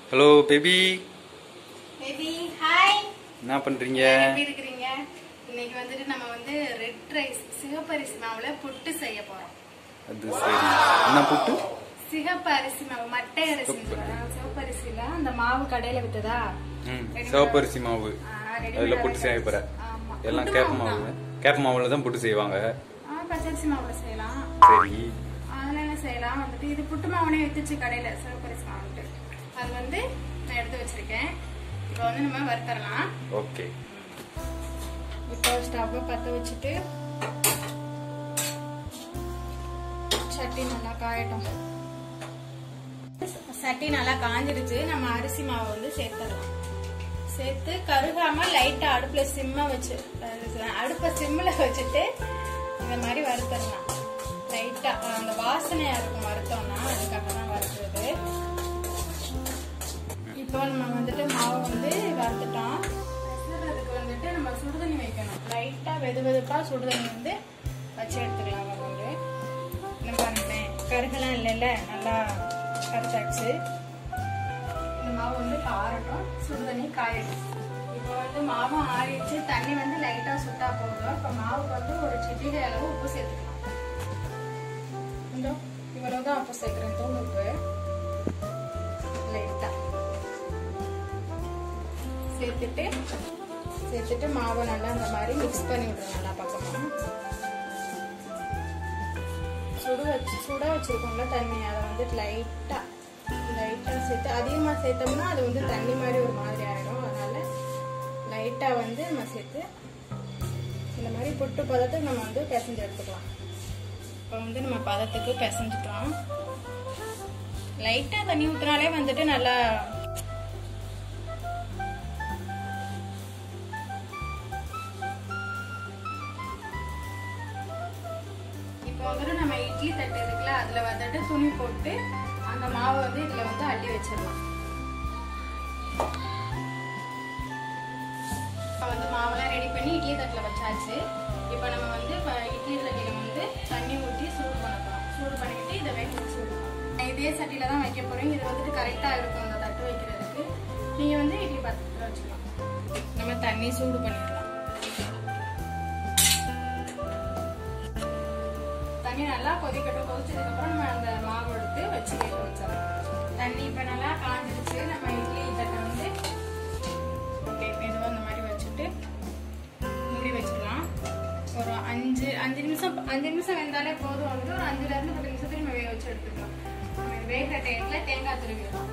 Hello baby baby hi என்ன பண்றீங்க எப்படி இருக்கிறீங்க இன்னைக்கு வந்துட்டு நம்ம வந்து ரெட் ரைஸ் சிகப்பரிசி மாவுல புட்டு செய்ய போறோம் அது சரி என்ன புட்டு சிகப்பரிசி மாவு மட்டை அரிசி சிவப்பரிசியில அந்த மாவு கடையில வித்ததா ம் சிவப்பரிசி மாவு ஆ, ready அதுல made புட்டு செய்ய போற ஆமா. எல்லாம் புட்டு கேப்ப மாவு மாவு கேப்ப மாவுல தான் புட்டு செய்வாங்க ஆ, பச்சரிசி மாவுல செய்யலாம் சரி அதுல என்ன செய்யலாம் வந்துட்டு இது புட்டு மாவுனே வித்துச்சு கடையில சிவப்பரிசி மாவுட்டு அது வந்து நான் எடுத்து வச்சிருக்கேன் இப்போ வந்து நம்ம வறுத்தரலாம் ஓகே இப்போ ஸ்டவ்வை பற்ற வச்சுட்டு சட்டி நல்லா காயட்டும் சட்டி நல்லா காஞ்சிடுச்சு நம்ம அரிசி மாவை வந்து சேர்த்துடலாம் சேர்த்து கருகாம லைட்டா அடுப்புல சிம்ம வச்சு அஹ் அடுப்பை சிம்ல வச்சுட்டு இந்த மாதிரி வறுத்துடலாம் லைட்டா அந்த வாசனையா இருக்கும் வறுத்தோம்னா அதுக்காக தான் வறுக்கிறது இப்போ நம்ம வந்துட்டு மாவு வந்து வறுத்துட்டோம் அதுக்கு வந்துட்டு நம்ம சுடுதண்ணி வைக்கணும் லைட்டா வெது வெதுப்பா சுடுதண்ணி வந்து வச்சு எடுத்துக்கலாம் வந்து என்ன பாருங்களேன் கருகெல்லாம் இல்லைல்ல நல்லா கரைச்சாச்சு இந்த மாவு வந்து காரட்டும் சுடுதண்ணி காயட்டும் இப்போ வந்து மாவும் ஆறிடுச்சு தண்ணி வந்து லைட்டா சுட்டா போதும் இப்போ மாவுக்கு வந்து ஒரு சிட்டிகை அளவு உப்பு சேர்த்துக்கலாம் இந்த இவ்வளவுதான் உப்பு சேர்க்கிறேன் தூள் உப்பு லைட்டா சேர்த்துட்டு சேர்த்துட்டு மாவை நல்லா இந்த மாதிரி மிக்ஸ் பண்ணி விடுறோம் நல்லா பக்கமா சுடு வச்சு சுட வச்சிருக்கோம்ல தண்ணி அதை வந்து லைட்டா லைட்டா சேர்த்து அதிகமா சேர்த்தோம்னா அது வந்து தண்ணி மாதிரி ஒரு மாதிரி ஆயிடும் அதனால லைட்டா வந்து நம்ம சேர்த்து இந்த மாதிரி புட்டு பதத்துக்கு நம்ம வந்து பிசைஞ்சு எடுத்துக்கலாம் இப்போ வந்து நம்ம பதத்துக்கு பிசைஞ்சிட்டோம் லைட்டா தண்ணி ஊத்துனாலே வந்துட்டு நல்லா இப்போ வந்துட்டு நம்ம இட்லி தட்டு இருக்குல்ல அதுல வந்துட்டு துணி போட்டு அந்த மாவை வந்து இதுல வந்து அள்ளி வச்சிடலாம் இப்போ வந்து மாவெல்லாம் ரெடி பண்ணி இட்லி தட்டுல வச்சாச்சு இப்போ நம்ம வந்து இப்ப இட்லி தட்டில வந்து தண்ணி ஊற்றி சூடு பண்ண போறோம் சூடு பண்ணிட்டு இதை வேக வச்சு விடுவோம் இதே சட்டியில தான் வைக்க போறோம் இது வந்துட்டு கரெக்டா இருக்கும் அந்த தட்டு வைக்கிறதுக்கு நீங்க வந்து இட்லி பாத்திரத்துல வச்சுக்கலாம் நம்ம தண்ணி சூடு பண்ணிடலாம் தண்ணி நல்லா கொதிக்கட்டும் கொதிச்சதுக்கு அப்புறம் நம்ம அந்த மாவு எடுத்து வச்சு வேக வச்சிடலாம் தண்ணி இப்ப நல்லா காஞ்சிருச்சு நம்ம இட்லி தட்டை வந்து ஓகே மெதுவாக இந்த மாதிரி வச்சுட்டு மூடி வச்சிடலாம் ஒரு அஞ்சு அஞ்சு நிமிஷம் அஞ்சு நிமிஷம் வெந்தாலே போதும் வந்து ஒரு அஞ்சுல இருந்து பத்து நிமிஷத்துக்கு நம்ம வேக வச்சு எடுத்துக்கலாம் நம்ம இது வேகிற டயத்துல தேங்காய் துருவிடலாம்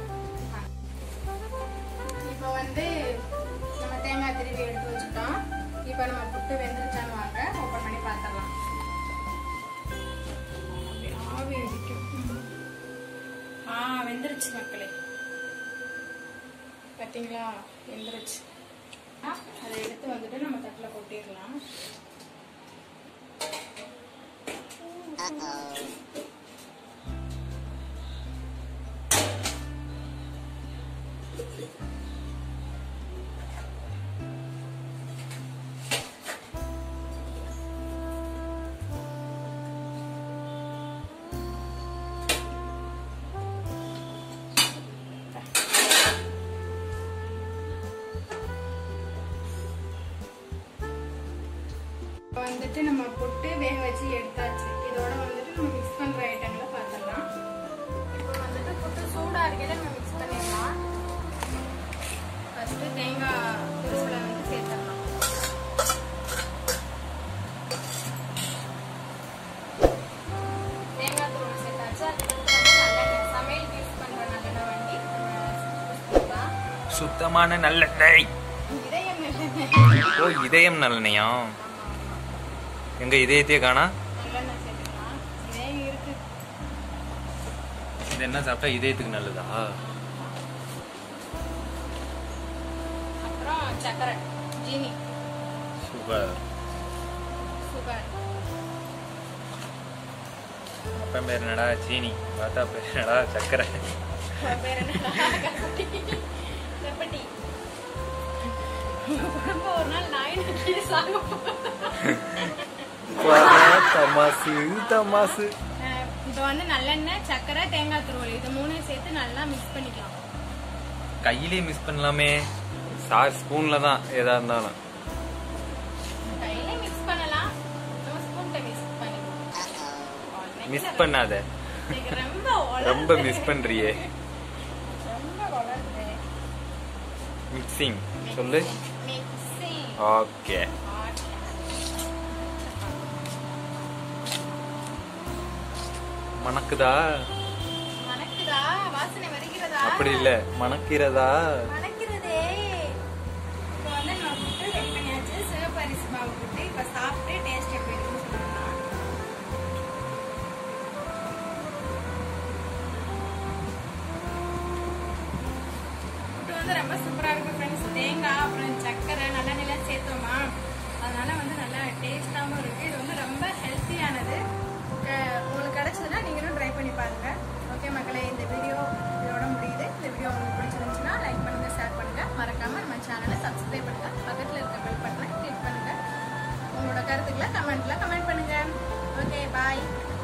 இப்போ வந்து நம்ம தேங்காய் திருவி எடுத்து வச்சுட்டோம் இப்போ நம்ம புட்டு வெந்துருச்சான்னு வாங்க ஓப்பன் பண்ணி பார்த்துடலாம் ஆவி அடிக்கும் ஆ வெந்துருச்சு மக்களே பார்த்தீங்களா வெந்துருச்சு ஆ, அதை எடுத்து வந்துட்டு நம்ம தட்டில் கொட்டிடலாம் இப்போ வந்துட்டு நம்ம புட்டு வேக வச்சு எடுத்தாச்சு இதோட வந்துட்டு நம்ம மிக்ஸ் பண்ற ஐட்டங்களை பார்த்துடலாம் இப்போ வந்துட்டு புட்டு சூடா இருக்கையில நம்ம மிக்ஸ் பண்ணிடலாம் ஃபர்ஸ்ட் தேங்காய் துருவலை வந்து சேர்த்துடலாம் தேங்காய் துருவல் சேர்த்தாச்சு அதுக்கப்புறம் வந்து நல்லெண்ணெய் சமையலுக்கு யூஸ் பண்ற நல்லெண்ணெய் வண்டி நம்ம சுத்தமான நல்லெண்ணெய் இதயம் நல்லெண்ணெய் ஓ இதயம் நல்லெண்ணெயா எங்க இதயத்தையே காணா நல்லெண்ணெய் சேர்த்துக்கலாம் இதயம் இருக்கு இது என்ன சாப்பிட்டா இதயத்துக்கு நல்லதா அப்புறம் சர்க்கரை ஜீனி சூப்பர் சுகர் அப்பன் பேர் என்னடா சீனி பார்த்தா பேர் என்னடா சக்கரை பேர் என்னடா கருப்பட்டி கருப்பட்டி குடும்பம் ஒரு நாள் நாய் நக்கி சாக தமாசு தமாசு இப்போ வந்து நல்லெண்ணெய் சர்க்கரை தேங்காய் துருவல் இது மூணையும் சேர்த்து நல்லா மிக்ஸ் பண்ணிக்கலாம் கையிலே மிஸ் பண்ணலாமே சார் ஸ்பூன்ல தான் எதா இருந்தாலும் கையில மிக்ஸ் பண்ணலாம் நம்ம ஸ்பூன்ல மிக்ஸ் பண்ணி மிஸ் பண்ணாத ரொம்ப ரொம்ப மிஸ் பண்றியே ரொம்ப வளருது மிக்சிங் சொல்லு மிக்சிங் ஓகே மணக்குதா மணக்குதா வாசனை வருகிறதா அப்படி இல்ல மணக்கிறதா மணக்கிறதே இப்போ வந்து நம்ம ஃபுட்டு ரெடி பண்ணியாச்சு சிவப்பரிசி மாவு ஃபுட்டு இப்போ சாப்பிட்டு டேஸ்ட் எப்படி இருக்குன்னு சொல்லலாம் ஃபுட்டு வந்து ரொம்ப சூப்பராக இருக்கும் ஃப்ரெண்ட்ஸ் தேங்காய் அப்புறம் சர்க்கரை நல்லெண்ணெய்லாம் சேர்த்தோமா அதனால வந்து நல்லா டேஸ்டாகவும் இருக்கு இது வந்து ரொம்ப ஹெல்த்தியானது அஹ் உங்களுக்கு கிடைச்சதுன்னா நீங்களும் ட்ரை பண்ணி பாருங்க ஓகே மக்களே இந்த வீடியோ இதோட முடியுது இந்த வீடியோ உங்களுக்கு பிடிச்சிருந்துச்சுன்னா லைக் பண்ணுங்க ஷேர் பண்ணுங்க மறக்காம நம்ம சேனலை சப்ஸ்கிரைப் பண்ணுங்க பக்கத்தில் இருக்க பெல் பட்டனை கிளிக் பண்ணுங்க உங்களோட கருத்துக்களை கமெண்ட்ல கமெண்ட் பண்ணுங்க ஓகே பாய்